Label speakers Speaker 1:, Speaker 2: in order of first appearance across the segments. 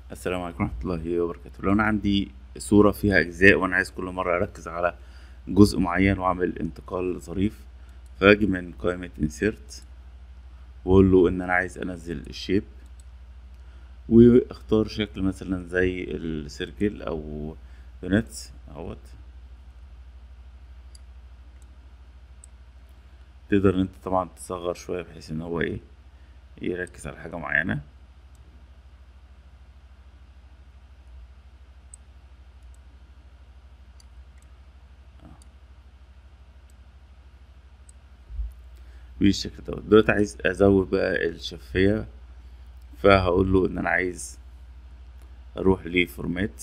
Speaker 1: السلام عليكم ورحمة الله وبركاته لو أنا عندي صورة فيها أجزاء وأنا عايز كل مرة أركز على جزء معين وأعمل انتقال ظريف فأجي من قائمة insert وأقول له إن أنا عايز أنزل الشيب واختار شكل مثلا زي السيركل أو دوناتس أهوت تقدر إن أنت طبعا تصغر شوية بحيث إن هو إيه يركز على حاجة معينة بالشكل دوت دلوقتي عايز ازود بقى الشفافية فهقول له ان انا عايز اروح لفورمات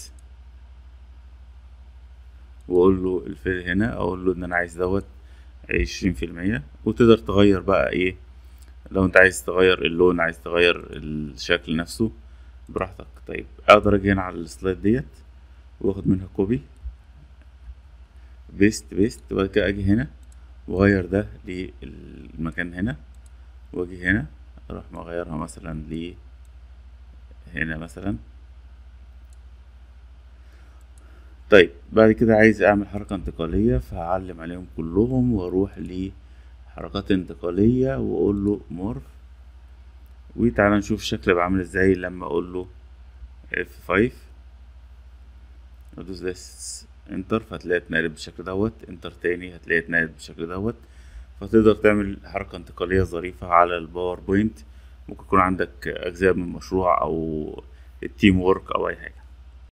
Speaker 1: واقول له الفيل هنا اقول له ان انا عايز دوت عشرين في المية وتقدر تغير بقى ايه لو انت عايز تغير اللون عايز تغير الشكل نفسه براحتك طيب اقدر اجي هنا على السلايد ديت واخد منها كوبي بيست بيست وبعد كده اجي هنا واغير ده للمكان هنا واجي هنا اروح مغيرها مثلا ل هنا مثلا طيب بعد كده عايز اعمل حركة انتقالية فهعلم عليهم كلهم واروح لحركات انتقالية واقول له مورف وتعالى نشوف الشكل هيبقى عامل ازاي لما اقول له F5 ادوس this انتر فهتلاقيها اتنقلت بالشكل دوت انتر تاني هتلاقيها اتنقلت بالشكل دوت فتقدر تعمل حركة انتقالية ظريفة على الباوربوينت ممكن يكون عندك أجزاء من مشروع أو التيم وورك أو أي حاجة